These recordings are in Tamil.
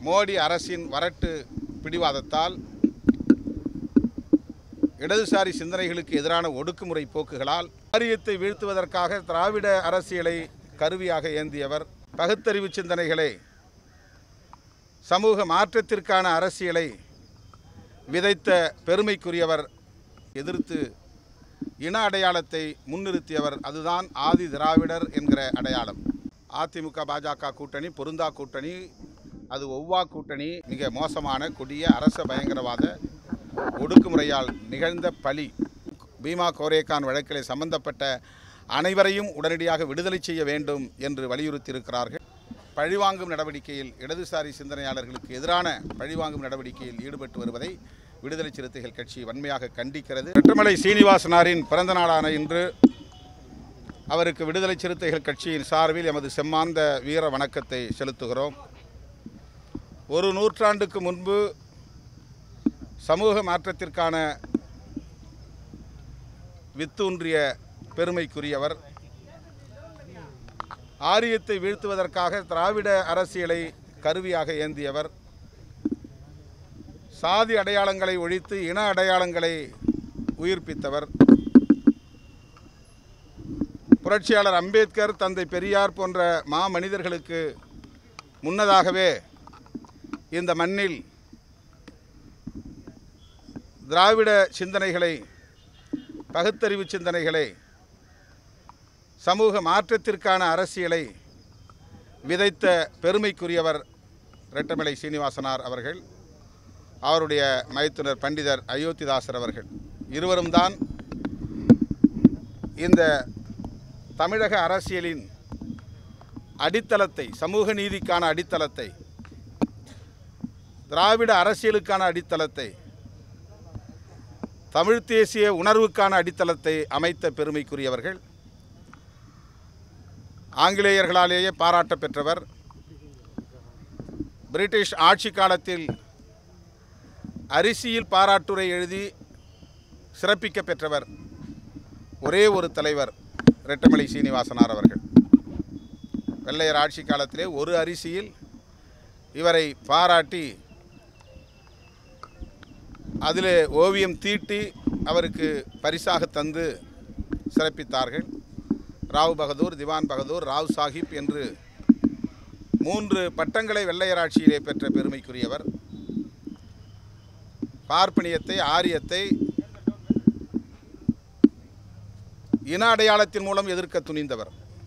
மோடி அரசின் வரட்டு பிடிவாதத்தால் இடதுசாரி சிந்தனைகளுக்கு எதிரான ஒடுக்குமுறை போக்குகளால் வாரியத்தை வீழ்த்துவதற்காக திராவிட அரசியலை கருவியாக ஏந்தியவர் பகுத்தறிவு சிந்தனைகளை சமூக மாற்றத்திற்கான அரசியலை விதைத்த பெருமைக்குரியவர் எதிர்த்து இன அடையாளத்தை முன்னிறுத்தியவர் அதுதான் ஆதி திராவிடர் என்கிற அடையாளம் அதிமுக பாஜக கூட்டணி பொருந்தா கூட்டணி அது ஒவ்வா கூட்டணி மிக மோசமான கொடிய அரச பயங்கரவாத ஒடுக்குமுறையால் நிகழ்ந்த பலி பீமா கோரேகான் வழக்கில் சம்பந்தப்பட்ட அனைவரையும் உடனடியாக விடுதலை செய்ய வேண்டும் என்று வலியுறுத்தியிருக்கிறார்கள் பழிவாங்கும் நடவடிக்கையில் இடதுசாரி சிந்தனையாளர்களுக்கு எதிரான பழிவாங்கும் நடவடிக்கையில் ஈடுபட்டு வருவதை விடுதலை சிறுத்தைகள் கட்சி வன்மையாக கண்டிக்கிறது வெற்றமலை சீனிவாசனாரின் பிறந்த நாளான இன்று அவருக்கு விடுதலை சிறுத்தைகள் கட்சியின் சார்பில் எமது செம்மாந்த வீர வணக்கத்தை செலுத்துகிறோம் ஒரு நூற்றாண்டுக்கு முன்பு சமூக மாற்றத்திற்கான வித்தூன்றிய பெருமைக்குரியவர் ஆரியத்தை வீழ்த்துவதற்காக திராவிட அரசியலை கருவியாக ஏந்தியவர் சாதி அடையாளங்களை ஒழித்து இன அடையாளங்களை உயிர்ப்பித்தவர் புரட்சியாளர் அம்பேத்கர் தந்தை பெரியார் போன்ற மாமனிதர்களுக்கு முன்னதாகவே இந்த மண்ணில் திராவிட சிந்தனைகளை பகுத்தறிவு சிந்தனைகளை சமூக மாற்றத்திற்கான அரசியலை விதைத்த பெருமைக்குரியவர் ரெட்டமலை சீனிவாசனார் அவர்கள் அவருடைய மைத்துனர் பண்டிதர் அயோத்திதாசர் அவர்கள் இருவரும் தான் இந்த தமிழக அரசியலின் அடித்தளத்தை சமூக நீதிக்கான அடித்தளத்தை திராவிட அரசியலுக்கான அடித்தளத்தை தமிழ் தேசிய உணர்வுக்கான அடித்தளத்தை அமைத்த பெருமைக்குரியவர்கள் ஆங்கிலேயர்களாலேயே பாராட்ட பெற்றவர் பிரிட்டிஷ் ஆட்சி காலத்தில் அரிசியில் பாராட்டுரை எழுதி சிறப்பிக்க பெற்றவர் ஒரே ஒரு தலைவர் ரெட்டமலை சீனிவாசனார் அவர்கள் வெள்ளையர் ஆட்சி காலத்திலே ஒரு அரிசியில் இவரை பாராட்டி அதில் ஓவியம் தீட்டி அவருக்கு பரிசாக தந்து சிறப்பித்தார்கள் ராவ் பகதூர் திவான் பகதூர் ராவ் சாஹிப் என்று மூன்று பட்டங்களை வெள்ளையர் ஆட்சியிலே பெற்ற பெருமைக்குரியவர் பார்ப்பனியத்தை ஆரியத்தை இன அடையாளத்தின் மூலம் எதிர்க்க துணிந்தவர்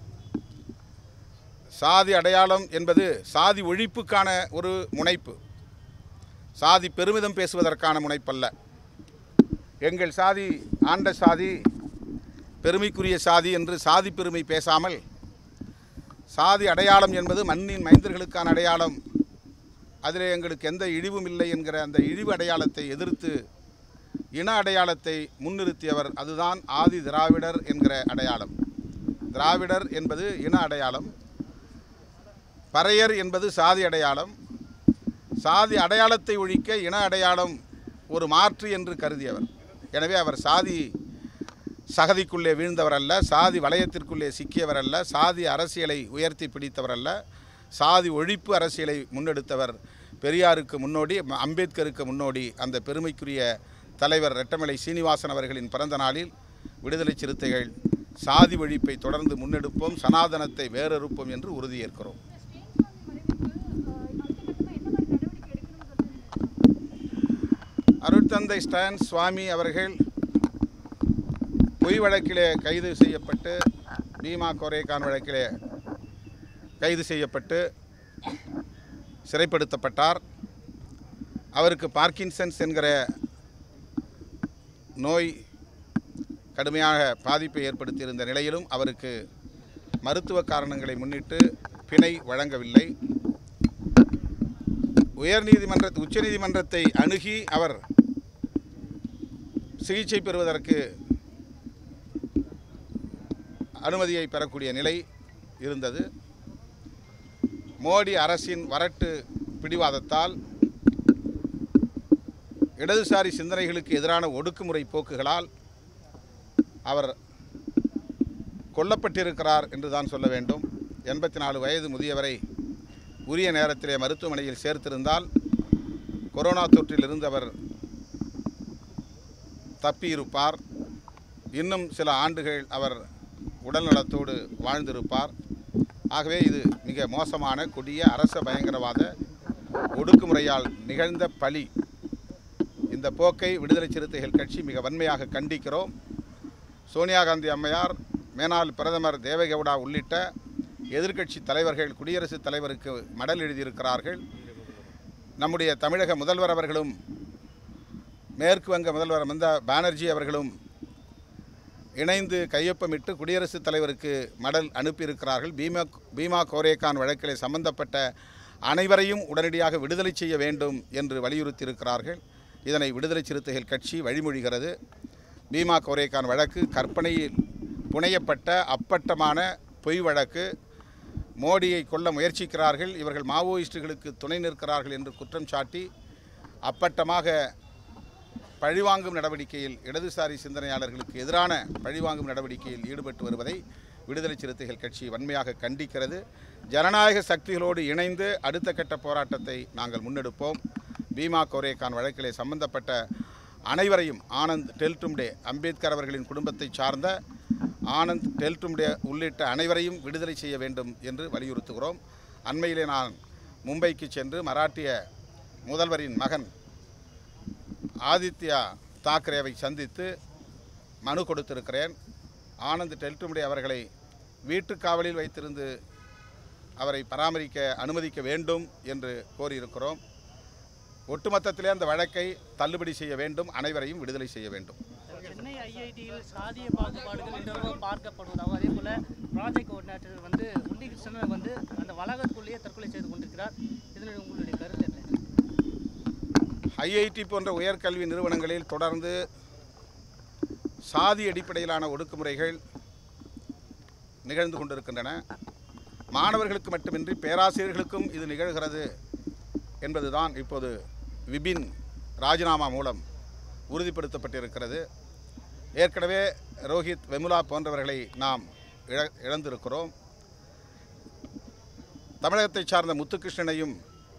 சாதி அடையாளம் என்பது சாதி ஒழிப்புக்கான ஒரு முனைப்பு சாதி பெருமிதம் பேசுவதற்கான முனைப்பல்ல எங்கள் சாதி ஆண்ட சாதி பெருமைக்குரிய சாதி என்று சாதி பெருமை பேசாமல் சாதி அடையாளம் என்பது மண்ணின் மைந்தர்களுக்கான அடையாளம் அதில் எங்களுக்கு எந்த இழிவும் இல்லை என்கிற அந்த இழிவு அடையாளத்தை எதிர்த்து இன அடையாளத்தை முன்னிறுத்தியவர் அதுதான் ஆதி திராவிடர் என்கிற அடையாளம் திராவிடர் என்பது இன அடையாளம் பறையர் என்பது சாதி அடையாளம் சாதி அடையாளத்தை ஒழிக்க இன அடையாளம் ஒரு மாற்று என்று கருதியவர் எனவே அவர் சாதி சகதிக்குள்ளே வீழ்ந்தவர் அல்ல சாதி வளையத்திற்குள்ளே சிக்கியவர் அல்ல சாதி அரசியலை உயர்த்தி பிடித்தவர் அல்ல சாதி ஒழிப்பு அரசியலை முன்னெடுத்தவர் பெரியாருக்கு முன்னோடி ம- அம்பேத்கருக்கு முன்னோடி அந்த பெருமைக்குரிய தலைவர் ரெட்டமலை சீனிவாசன் அவர்களின் பிறந்த நாளில் விடுதலை சிறுத்தைகள் சாதி ஒழிப்பை தொடர்ந்து முன்னெடுப்போம் சனாதனத்தை வேறறுப்போம் என்று உறுதியேற்கிறோம் அருட்தந்தை ஸ்டான் சுவாமி அவர்கள் பொய் வழக்கிலே கைது செய்யப்பட்டு பீமா கோரேகான் வழக்கிலே கைது செய்யப்பட்டு சிறைப்படுத்தப்பட்டார் அவருக்கு பார்க்கின்சன்ஸ் என்கிற நோய் கடுமையாக பாதிப்பை ஏற்படுத்தியிருந்த நிலையிலும் அவருக்கு மருத்துவ காரணங்களை முன்னிட்டு பிணை வழங்கவில்லை உயர்நீதிமன்ற உச்சநீதிமன்றத்தை அணுகி அவர் சிகிச்சை பெறுவதற்கு அனுமதியை பெறக்கூடிய நிலை இருந்தது மோடி அரசின் வரட்டு பிடிவாதத்தால் இடதுசாரி சிந்தனைகளுக்கு எதிரான ஒடுக்குமுறை போக்குகளால் அவர் கொல்லப்பட்டிருக்கிறார் என்று தான் சொல்ல வேண்டும் எண்பத்தி நாலு வயது முதியவரை உரிய நேரத்திலே மருத்துவமனையில் சேர்த்திருந்தால் கொரோனா தொற்றிலிருந்து அவர் தப்பியிருப்பார் இன்னும் சில ஆண்டுகள் அவர் உடல்நலத்தோடு வாழ்ந்திருப்பார் ஆகவே இது மிக மோசமான கொடிய அரச பயங்கரவாத ஒடுக்குமுறையால் நிகழ்ந்த பழி இந்த போக்கை விடுதலை சிறுத்தைகள் கட்சி மிக வன்மையாக கண்டிக்கிறோம் சோனியா காந்தி அம்மையார் மேனாள் பிரதமர் தேவேகவுடா உள்ளிட்ட எதிர்க்கட்சி தலைவர்கள் குடியரசுத் தலைவருக்கு மடல் எழுதியிருக்கிறார்கள் நம்முடைய தமிழக முதல்வர் அவர்களும் மேற்கு வங்க முதல்வர் மம்தா பானர்ஜி அவர்களும் இணைந்து கையொப்பமிட்டு குடியரசுத் தலைவருக்கு மடல் அனுப்பியிருக்கிறார்கள் பீமா பீமா கோரேகான் வழக்கில் சம்பந்தப்பட்ட அனைவரையும் உடனடியாக விடுதலை செய்ய வேண்டும் என்று வலியுறுத்தியிருக்கிறார்கள் இதனை விடுதலை சிறுத்தைகள் கட்சி வழிமொழிகிறது பீமா கோரேகான் வழக்கு கற்பனையில் புனையப்பட்ட அப்பட்டமான பொய் வழக்கு மோடியை கொல்ல முயற்சிக்கிறார்கள் இவர்கள் மாவோயிஸ்டுகளுக்கு துணை நிற்கிறார்கள் என்று குற்றம் சாட்டி அப்பட்டமாக பழிவாங்கும் நடவடிக்கையில் இடதுசாரி சிந்தனையாளர்களுக்கு எதிரான பழிவாங்கும் நடவடிக்கையில் ஈடுபட்டு வருவதை விடுதலை சிறுத்தைகள் கட்சி வன்மையாக கண்டிக்கிறது ஜனநாயக சக்திகளோடு இணைந்து அடுத்த கட்ட போராட்டத்தை நாங்கள் முன்னெடுப்போம் பீமா கோரேகான் வழக்கிலே சம்பந்தப்பட்ட அனைவரையும் ஆனந்த் டெல்டும்டே அம்பேத்கர் அவர்களின் குடும்பத்தை சார்ந்த ஆனந்த் டெல்டும்டே உள்ளிட்ட அனைவரையும் விடுதலை செய்ய வேண்டும் என்று வலியுறுத்துகிறோம் அண்மையிலே நான் மும்பைக்கு சென்று மராட்டிய முதல்வரின் மகன் ஆதித்யா தாக்கரேவை சந்தித்து மனு கொடுத்திருக்கிறேன் ஆனந்த் டெல்டுமுடி அவர்களை வீட்டுக் காவலில் வைத்திருந்து அவரை பராமரிக்க அனுமதிக்க வேண்டும் என்று கோரியிருக்கிறோம் ஒட்டுமொத்தத்திலே அந்த வழக்கை தள்ளுபடி செய்ய வேண்டும் அனைவரையும் விடுதலை செய்ய வேண்டும் சென்னை ஐஐடியில் சாதிய பாகுபாடுகள் இன்றளவும் பார்க்கப்படுவதாகவும் அதே போல ப்ராஜெக்ட் கோஆர்டினேட்டர் வந்து உன்னிகிருஷ்ணன் வந்து அந்த வளாகத்துக்குள்ளேயே தற்கொலை செய்து கொண்டிருக்கிறார் இதில் உங்களுடைய கருத்து என்ன ஐஐடி போன்ற உயர்கல்வி நிறுவனங்களில் தொடர்ந்து சாதி அடிப்படையிலான ஒடுக்குமுறைகள் நிகழ்ந்து கொண்டிருக்கின்றன மாணவர்களுக்கு மட்டுமின்றி பேராசிரியர்களுக்கும் இது நிகழ்கிறது என்பதுதான் இப்போது விபின் ராஜினாமா மூலம் உறுதிப்படுத்தப்பட்டிருக்கிறது ஏற்கனவே ரோஹித் வெமுலா போன்றவர்களை நாம் இழ இழந்திருக்கிறோம் தமிழகத்தை சார்ந்த முத்துகிருஷ்ணனையும்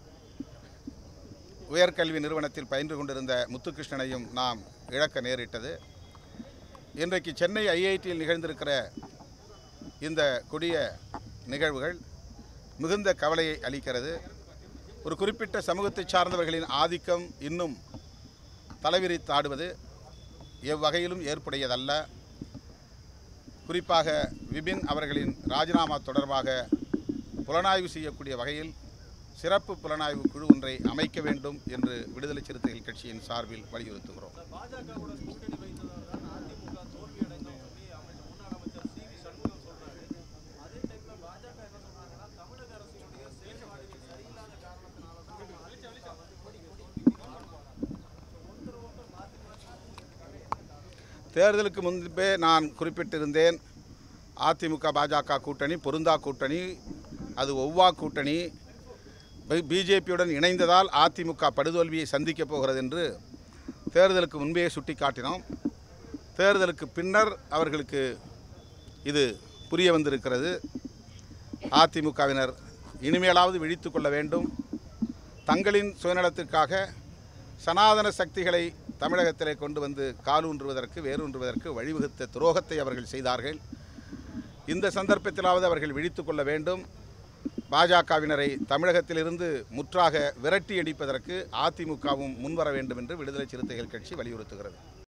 உயர்கல்வி நிறுவனத்தில் பயின்று கொண்டிருந்த முத்துகிருஷ்ணனையும் நாம் இழக்க நேரிட்டது இன்றைக்கு சென்னை ஐஐடியில் நிகழ்ந்திருக்கிற இந்த கொடிய நிகழ்வுகள் மிகுந்த கவலையை அளிக்கிறது ஒரு குறிப்பிட்ட சமூகத்தை சார்ந்தவர்களின் ஆதிக்கம் இன்னும் தலைவிரித்தாடுவது எவ்வகையிலும் ஏற்புடையதல்ல குறிப்பாக விபின் அவர்களின் ராஜினாமா தொடர்பாக புலனாய்வு செய்யக்கூடிய வகையில் சிறப்பு புலனாய்வு குழு ஒன்றை அமைக்க வேண்டும் என்று விடுதலை சிறுத்தைகள் கட்சியின் சார்பில் வலியுறுத்துகிறோம் பாஜகவோட கூட்டணி வைத்ததால் தான் அதிமுக தோல்வி அடைந்தோம் சொல்லி அமைச்சர் முன்னாள் அமைச்சர் சி வி சண்முகம் சொல்றாரு அதே டைம்ல பாஜக என்ன சொல்றாங்கன்னா தமிழக அரசினுடைய செயல்பாடுகள் சரியில்லாத காரணத்தினால தான் அதிமுக வந்து மோடிக்கு தோல்விக்கு காரணம் ஒருத்தர் ஒருத்தர் மாற்றி மாற்றி தேர்தலுக்கு முன்பே நான் குறிப்பிட்டிருந்தேன் அதிமுக பாஜக கூட்டணி பொருந்தா கூட்டணி அது ஒவ்வா கூட்டணி பிஜேபியுடன் இணைந்ததால் அதிமுக படுதோல்வியை சந்திக்கப் போகிறது என்று தேர்தலுக்கு முன்பே சுட்டிக்காட்டினோம் தேர்தலுக்கு பின்னர் அவர்களுக்கு இது புரிய வந்திருக்கிறது அதிமுகவினர் இனிமேலாவது விழித்து கொள்ள வேண்டும் தங்களின் சுயநலத்திற்காக சனாதன சக்திகளை தமிழகத்திலே கொண்டு வந்து காலூன்றுவதற்கு வேரூன்றுவதற்கு வழிவகுத்த துரோகத்தை அவர்கள் செய்தார்கள் இந்த சந்தர்ப்பத்திலாவது அவர்கள் விழித்து கொள்ள வேண்டும் பாஜகவினரை தமிழகத்திலிருந்து முற்றாக விரட்டி அடிப்பதற்கு அதிமுகவும் முன்வர வேண்டும் என்று விடுதலை சிறுத்தைகள் கட்சி வலியுறுத்துகிறது